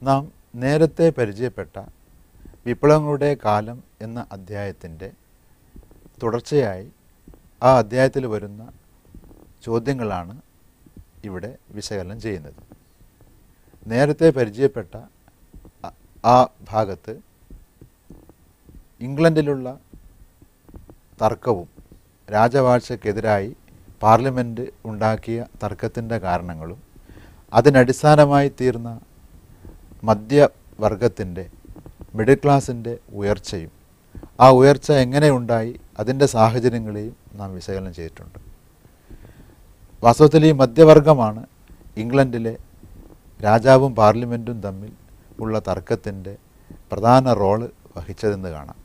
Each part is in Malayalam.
നാം നേരത്തെ പരിചയപ്പെട്ട വിപ്ലവങ്ങളുടെ കാലം എന്ന അധ്യായത്തിൻ്റെ തുടർച്ചയായി ആ അധ്യായത്തിൽ വരുന്ന ചോദ്യങ്ങളാണ് ഇവിടെ വിശകലനം ചെയ്യുന്നത് നേരത്തെ പരിചയപ്പെട്ട അ- ആ ഭാഗത്ത് ഇംഗ്ലണ്ടിലുള്ള തർക്കവും രാജവാഴ്ചക്കെതിരായി പാർലമെൻറ്റ് ഉണ്ടാക്കിയ തർക്കത്തിൻ്റെ കാരണങ്ങളും അതിനടിസ്ഥാനമായി തീർന്ന മധ്യവർഗത്തിൻ്റെ മിഡിൽ ക്ലാസിൻ്റെ ഉയർച്ചയും ആ ഉയർച്ച എങ്ങനെ ഉണ്ടായി അതിൻ്റെ സാഹചര്യങ്ങളെയും നാം വിശകലനം ചെയ്തിട്ടുണ്ട് വാസ്തവത്തിൽ ഈ മധ്യവർഗമാണ് ഇംഗ്ലണ്ടിലെ രാജാവും പാർലമെൻറ്റും തമ്മിൽ ഉള്ള തർക്കത്തിൻ്റെ പ്രധാന റോള് വഹിച്ചതെന്ന് കാണാം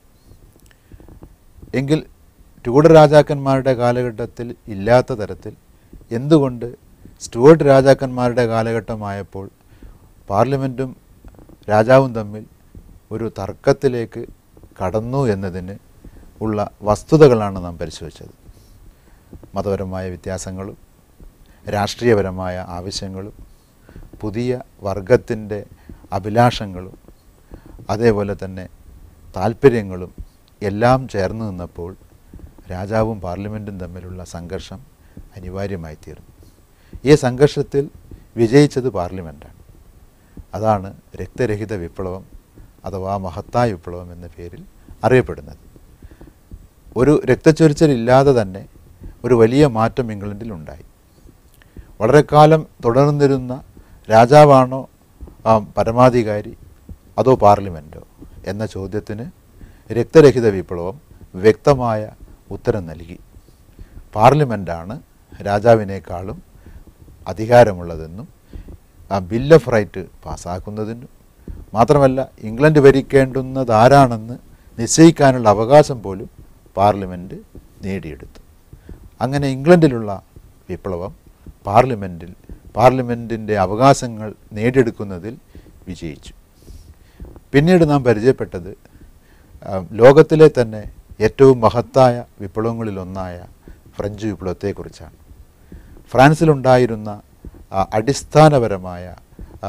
എങ്കിൽ ട്യൂഡർ രാജാക്കന്മാരുടെ കാലഘട്ടത്തിൽ ഇല്ലാത്ത തരത്തിൽ എന്തുകൊണ്ട് സ്റ്റുവർട്ട് രാജാക്കന്മാരുടെ കാലഘട്ടമായപ്പോൾ പാർലമെൻറ്റും രാജാവും തമ്മിൽ ഒരു തർക്കത്തിലേക്ക് കടന്നു എന്നതിന് ഉള്ള വസ്തുതകളാണ് നാം പരിശോധിച്ചത് മതപരമായ വ്യത്യാസങ്ങളും രാഷ്ട്രീയപരമായ ആവശ്യങ്ങളും പുതിയ വർഗത്തിൻ്റെ അഭിലാഷങ്ങളും അതേപോലെ തന്നെ താല്പര്യങ്ങളും എല്ലാം ചേർന്ന് നിന്നപ്പോൾ രാജാവും പാർലമെൻറ്റും തമ്മിലുള്ള സംഘർഷം അനിവാര്യമായി തീർന്നു ഈ സംഘർഷത്തിൽ വിജയിച്ചത് പാർലമെൻറ്റാണ് അതാണ് രക്തരഹിത വിപ്ലവം അഥവാ മഹത്തായ വിപ്ലവം എന്ന പേരിൽ അറിയപ്പെടുന്നത് ഒരു രക്തച്ചൊരിച്ചിലില്ലാതെ തന്നെ ഒരു വലിയ മാറ്റം ഇംഗ്ലണ്ടിൽ ഉണ്ടായി വളരെ കാലം തുടർന്നിരുന്ന രാജാവാണോ ആ, പരമാധികാരി അതോ പാർലമെൻറ്റോ എന്ന ചോദ്യത്തിന് രക്തരഹിത വിപ്ലവം വ്യക്തമായ ഉത്തരം നൽകി പാർലമെൻറ്റാണ് രാജാവിനേക്കാളും അധികാരമുള്ളതെന്നും ആ ബിൽ ഓഫ് റൈറ്റ് പാസ്സാക്കുന്നതിനും മാത്രമല്ല ഇംഗ്ലണ്ട് ഭരിക്കേണ്ടുന്നതാരാണെന്ന് നിശ്ചയിക്കാനുള്ള അവകാശം പോലും പാർലമെൻറ്റ് നേടിയെടുത്തു അങ്ങനെ ഇംഗ്ലണ്ടിലുള്ള വിപ്ലവം പാർലമെൻറ്റിൽ പാർലമെൻറ്റിൻ്റെ അവകാശങ്ങൾ നേടിയെടുക്കുന്നതിൽ വിജയിച്ചു പിന്നീട് നാം പരിചയപ്പെട്ടത് ആ, ലോകത്തിലെ തന്നെ ഏറ്റവും മഹത്തായ വിപ്ലവങ്ങളിലൊന്നായ ഫ്രഞ്ച് വിപ്ലവത്തെക്കുറിച്ചാണ് ഫ്രാൻസിലുണ്ടായിരുന്ന ആ, അടിസ്ഥാനപരമായ ആ,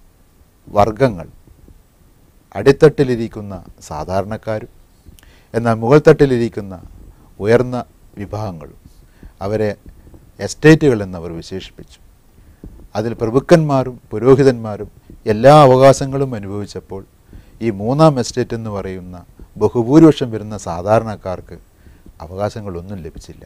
വർഗങ്ങൾ അടിത്തട്ടിലിരിക്കുന്ന സാധാരണക്കാരും എന്നാൽ മുകൾ തട്ടിലിരിക്കുന്ന ഉയർന്ന വിഭാഗങ്ങളും അവരെ എസ്റ്റേറ്റുകൾ എന്നവർ വിശേഷിപ്പിച്ചു അതിൽ പ്രഭുക്കന്മാരും പുരോഹിതന്മാരും എല്ലാ അവകാശങ്ങളും അനുഭവിച്ചപ്പോൾ ഈ മൂന്നാം എസ്റ്റേറ്റ് എന്ന് പറയുന്ന ബഹുഭൂരിപക്ഷം വരുന്ന സാധാരണക്കാർക്ക് അവകാശങ്ങളൊന്നും ലഭിച്ചില്ല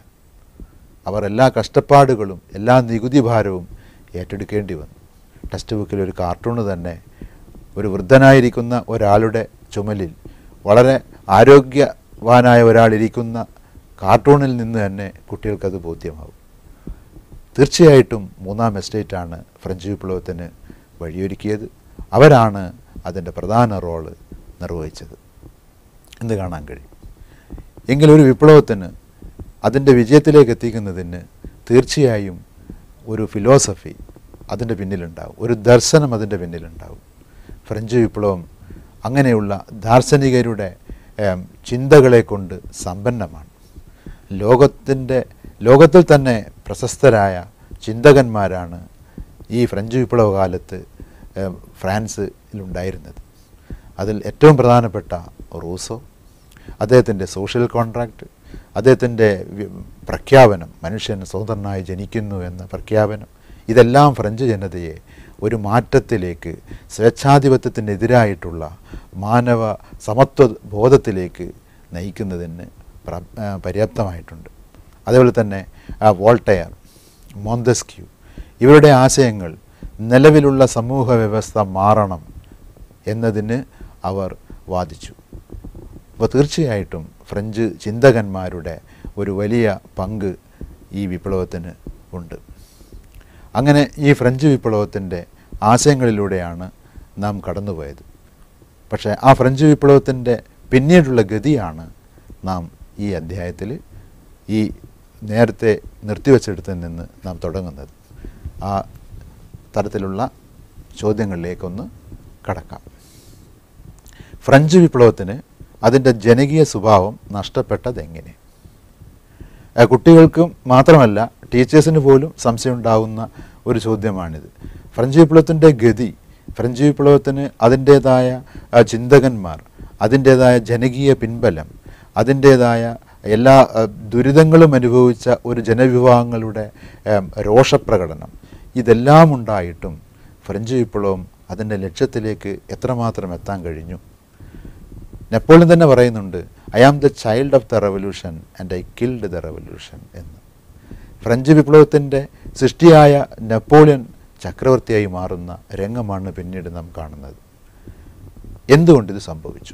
അവർ എല്ലാ കഷ്ടപ്പാടുകളും എല്ലാ നികുതി ഭാരവും ഏറ്റെടുക്കേണ്ടി വന്നു ടെക്സ്റ്റ് ബുക്കിൽ ഒരു കാർട്ടൂണ് തന്നെ ഒരു വൃദ്ധനായിരിക്കുന്ന ഒരാളുടെ ചുമലിൽ വളരെ ആരോഗ്യവാനായ ഒരാളിരിക്കുന്ന കാർട്ടൂണിൽ നിന്ന് തന്നെ കുട്ടികൾക്കത് ബോധ്യമാവും തീർച്ചയായിട്ടും മൂന്നാം എസ്റ്റേറ്റാണ് ഫ്രഞ്ച് വിപ്ലവത്തിന് വഴിയൊരുക്കിയത് അവരാണ് അതിൻ്റെ പ്രധാന റോള് നിർവഹിച്ചത് എന്ന് കാണാൻ കഴിയും എങ്കിലൊരു വിപ്ലവത്തിന് അതിൻ്റെ വിജയത്തിലേക്ക് എത്തിക്കുന്നതിന് തീർച്ചയായും ഒരു ഫിലോസഫി അതിൻ്റെ പിന്നിലുണ്ടാവും ഒരു ദർശനം അതിൻ്റെ പിന്നിലുണ്ടാവും ഫ്രഞ്ച് വിപ്ലവം അങ്ങനെയുള്ള ദാർശനികരുടെ ഏം, ചിന്തകളെ കൊണ്ട് സമ്പന്നമാണ് ലോകത്തിൻ്റെ ലോകത്തിൽ തന്നെ പ്രശസ്തരായ ചിന്തകന്മാരാണ് ഈ ഫ്രഞ്ച് വിപ്ലവ കാലത്ത് ഏം, ഫ്രാൻസിലുണ്ടായിരുന്നത് അതിൽ ഏറ്റവും പ്രധാനപ്പെട്ട റൂസോ അദ്ദേഹത്തിൻ്റെ സോഷ്യൽ കോൺട്രാക്റ്റ് അദ്ദേഹത്തിൻ്റെ വി- പ്രഖ്യാപനം മനുഷ്യൻ സ്വതന്ത്രനായി ജനിക്കുന്നു എന്ന പ്രഖ്യാപനം ഇതെല്ലാം ഫ്രഞ്ച് ജനതയെ ഒരു മാറ്റത്തിലേക്ക് സ്വേച്ഛാധിപത്യത്തിനെതിരായിട്ടുള്ള മാനവ സമത്വ ബോധത്തിലേക്ക് നയിക്കുന്നതിന് പ്ര- ആ, പര്യാപ്തമായിട്ടുണ്ട് അതേപോലെ തന്നെ ആ, വോൾട്ടയർ മോന്തസ്ക്യൂ ഇവരുടെ ആശയങ്ങൾ നിലവിലുള്ള സമൂഹ വ്യവസ്ഥ മാറണം എന്നതിന് അവർ വാദിച്ചു അപ്പോൾ തീർച്ചയായിട്ടും ഫ്രഞ്ച് ചിന്തകന്മാരുടെ ഒരു വലിയ പങ്ക് ഈ വിപ്ലവത്തിന് ഉണ്ട് അങ്ങനെ ഈ ഫ്രഞ്ച് വിപ്ലവത്തിൻ്റെ ആശയങ്ങളിലൂടെയാണ് നാം കടന്നുപോയത് പക്ഷേ ആ ഫ്രഞ്ച് വിപ്ലവത്തിൻ്റെ പിന്നീടുള്ള ഗതിയാണ് നാം ഈ അധ്യായത്തിൽ ഈ നേരത്തെ നിർത്തിവെച്ചെടുത്തിൽ നിന്ന് നാം തുടങ്ങുന്നത് ആ തരത്തിലുള്ള ചോദ്യങ്ങളിലേക്കൊന്ന് കടക്കാം ഫ്രഞ്ച് വിപ്ലവത്തിന് അതിൻ്റെ ജനകീയ സ്വഭാവം നഷ്ടപ്പെട്ടത് എങ്ങനെ ആ, കുട്ടികൾക്കും മാത്രമല്ല ടീച്ചേഴ്സിന് പോലും സംശയം ഉണ്ടാകുന്ന ഒരു ചോദ്യമാണിത് ഫ്രഞ്ച് വിപ്ലവത്തിൻ്റെ ഗതി ഫ്രഞ്ച് വിപ്ലവത്തിന് അതിൻ്റേതായ ആ, ചിന്തകന്മാർ അതിൻ്റേതായ ജനകീയ പിൻബലം അതിൻ്റേതായ എല്ലാ ആ, ദുരിതങ്ങളും അനുഭവിച്ച ഒരു ജനവിഭാഗങ്ങളുടെ ഏം, രോഷപ്രകടനം ഇതെല്ലാം ഉണ്ടായിട്ടും ഫ്രഞ്ച് വിപ്ലവം അതിൻ്റെ ലക്ഷ്യത്തിലേക്ക് എത്രമാത്രം എത്താൻ കഴിഞ്ഞു നെപ്പോളിയൻ തന്നെ പറയുന്നുണ്ട് I am the child of the revolution and I killed the revolution എന്ന് ഫ്രഞ്ച് വിപ്ലവത്തിൻ്റെ സൃഷ്ടിയായ നെപ്പോളിയൻ ചക്രവർത്തിയായി മാറുന്ന രംഗമാണ് പിന്നീട് നാം കാണുന്നത് എന്തുകൊണ്ട് ഇത് സംഭവിച്ചു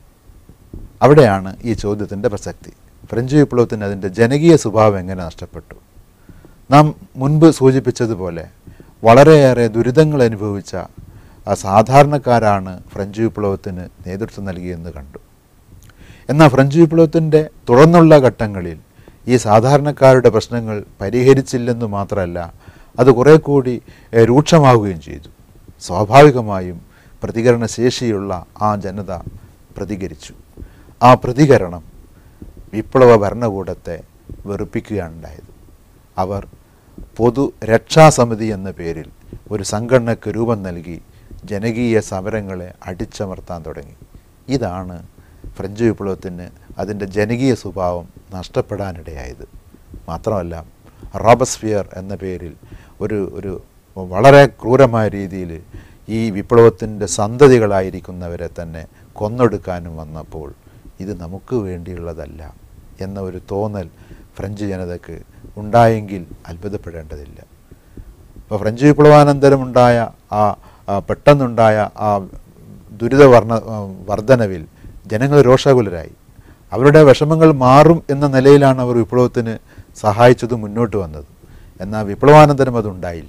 അവിടെയാണ് ഈ ചോദ്യത്തിൻ്റെ പ്രസക്തി ഫ്രഞ്ച് വിപ്ലവത്തിന് അതിൻ്റെ ജനകീയ സ്വഭാവം എങ്ങനെ നഷ്ടപ്പെട്ടു നാം മുൻപ് സൂചിപ്പിച്ചതുപോലെ വളരെയേറെ ദുരിതങ്ങൾ അനുഭവിച്ച ആ സാധാരണക്കാരാണ് ഫ്രഞ്ച് വിപ്ലവത്തിന് നേതൃത്വം നൽകിയെന്ന് കണ്ടു എന്നാൽ ഫ്രഞ്ച് വിപ്ലവത്തിൻ്റെ തുടർന്നുള്ള ഘട്ടങ്ങളിൽ ഈ സാധാരണക്കാരുടെ പ്രശ്നങ്ങൾ പരിഹരിച്ചില്ലെന്ന് മാത്രമല്ല അത് കുറേ കൂടി ഏ, രൂക്ഷമാവുകയും ചെയ്തു സ്വാഭാവികമായും പ്രതികരണശേഷിയുള്ള ആ ജനത പ്രതികരിച്ചു ആ പ്രതികരണം വിപ്ലവ ഭരണകൂടത്തെ വെറുപ്പിക്കുകയാണ് ഉണ്ടായത് അവർ പൊതു രക്ഷാസമിതി എന്ന പേരിൽ ഒരു സംഘടനയ്ക്ക് രൂപം നൽകി ജനകീയ സമരങ്ങളെ അടിച്ചമർത്താൻ തുടങ്ങി ഇതാണ് ഫ്രഞ്ച് വിപ്ലവത്തിന് അതിൻ്റെ ജനകീയ സ്വഭാവം നഷ്ടപ്പെടാനിടയായത് മാത്രമല്ല റോബസ്ഫിയർ എന്ന പേരിൽ ഒരു ഒരു വളരെ ക്രൂരമായ രീതിയിൽ ഈ വിപ്ലവത്തിൻ്റെ സന്തതികളായിരിക്കുന്നവരെ തന്നെ കൊന്നൊടുക്കാനും വന്നപ്പോൾ ഇത് നമുക്ക് വേണ്ടിയുള്ളതല്ല എന്ന ഒരു തോന്നൽ ഫ്രഞ്ച് ജനതയ്ക്ക് ഉണ്ടായെങ്കിൽ അത്ഭുതപ്പെടേണ്ടതില്ല അപ്പോൾ ഫ്രഞ്ച് വിപ്ലവാനന്തരം ഉണ്ടായ ആ ആ പെട്ടെന്നുണ്ടായ ആ ദുരിതവർണ്ണ ആ, വർധനവിൽ ജനങ്ങൾ രോഷാകുലരായി അവരുടെ വിഷമങ്ങൾ മാറും എന്ന നിലയിലാണ് അവർ വിപ്ലവത്തിന് സഹായിച്ചത് മുന്നോട്ട് വന്നത് എന്നാൽ വിപ്ലവാനന്തരം അതുണ്ടായില്ല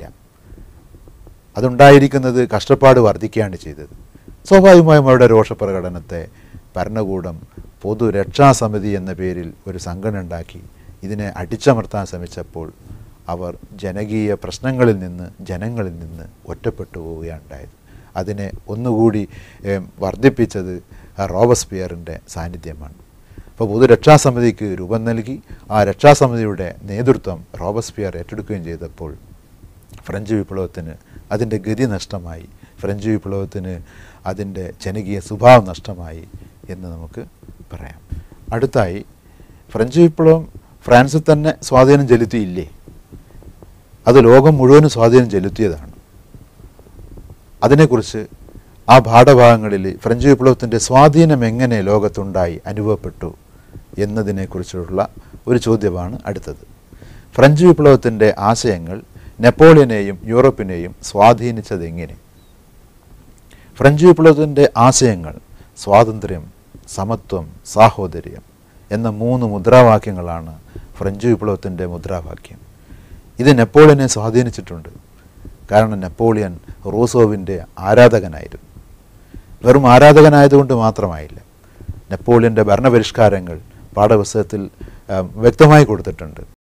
അതുണ്ടായിരിക്കുന്നത് കഷ്ടപ്പാട് വർദ്ധിക്കുകയാണ് ചെയ്തത് സ്വാഭാവികമായും അവരുടെ രോഷപ്രകടനത്തെ ഭരണകൂടം പൊതു രക്ഷാസമിതി എന്ന പേരിൽ ഒരു സംഘടന ഉണ്ടാക്കി ഇതിനെ അടിച്ചമർത്താൻ ശ്രമിച്ചപ്പോൾ അവർ ജനകീയ പ്രശ്നങ്ങളിൽ നിന്ന് ജനങ്ങളിൽ നിന്ന് ഒറ്റപ്പെട്ടു പോവുകയാണ് ഉണ്ടായത് അതിനെ ഒന്നുകൂടി ഏം, വർദ്ധിപ്പിച്ചത് ആ റോബസ്പിയറിൻ്റെ സാന്നിധ്യമാണ് അപ്പോൾ പൊതു രക്ഷാസമിതിക്ക് രൂപം നൽകി ആ രക്ഷാസമിതിയുടെ നേതൃത്വം റോബസ്പിയർ ഏറ്റെടുക്കുകയും ചെയ്തപ്പോൾ ഫ്രഞ്ച് വിപ്ലവത്തിന് അതിൻ്റെ ഗതി നഷ്ടമായി ഫ്രഞ്ച് വിപ്ലവത്തിന് അതിൻ്റെ ജനകീയ സ്വഭാവം നഷ്ടമായി എന്ന് നമുക്ക് പറയാം അടുത്തായി ഫ്രഞ്ച് വിപ്ലവം ഫ്രാൻസിൽ തന്നെ സ്വാധീനം ചെലുത്തിയില്ലേ അത് ലോകം മുഴുവനും സ്വാധീനം ചെലുത്തിയതാണ് അതിനെക്കുറിച്ച് ആ പാഠഭാഗങ്ങളിൽ ഫ്രഞ്ച് വിപ്ലവത്തിൻ്റെ സ്വാധീനം എങ്ങനെ ലോകത്തുണ്ടായി അനുഭവപ്പെട്ടു എന്നതിനെക്കുറിച്ചുള്ള ഒരു ചോദ്യമാണ് അടുത്തത് ഫ്രഞ്ച് വിപ്ലവത്തിൻ്റെ ആശയങ്ങൾ നെപ്പോളിയനെയും യൂറോപ്പിനെയും സ്വാധീനിച്ചതെങ്ങനെ ഫ്രഞ്ച് വിപ്ലവത്തിൻ്റെ ആശയങ്ങൾ സ്വാതന്ത്ര്യം സമത്വം സാഹോദര്യം എന്ന മൂന്ന് മുദ്രാവാക്യങ്ങളാണ് ഫ്രഞ്ച് വിപ്ലവത്തിൻ്റെ മുദ്രാവാക്യം ഇത് നെപ്പോളിയനെ സ്വാധീനിച്ചിട്ടുണ്ട് കാരണം നെപ്പോളിയൻ റൂസോവിൻ്റെ ആരാധകനായിരുന്നു വെറും ആരാധകനായതുകൊണ്ട് മാത്രമായില്ല നെപ്പോളിയൻ്റെ ഭരണപരിഷ്കാരങ്ങൾ പാഠപുസ്തകത്തിൽ ആ, വ്യക്തമായി കൊടുത്തിട്ടുണ്ട്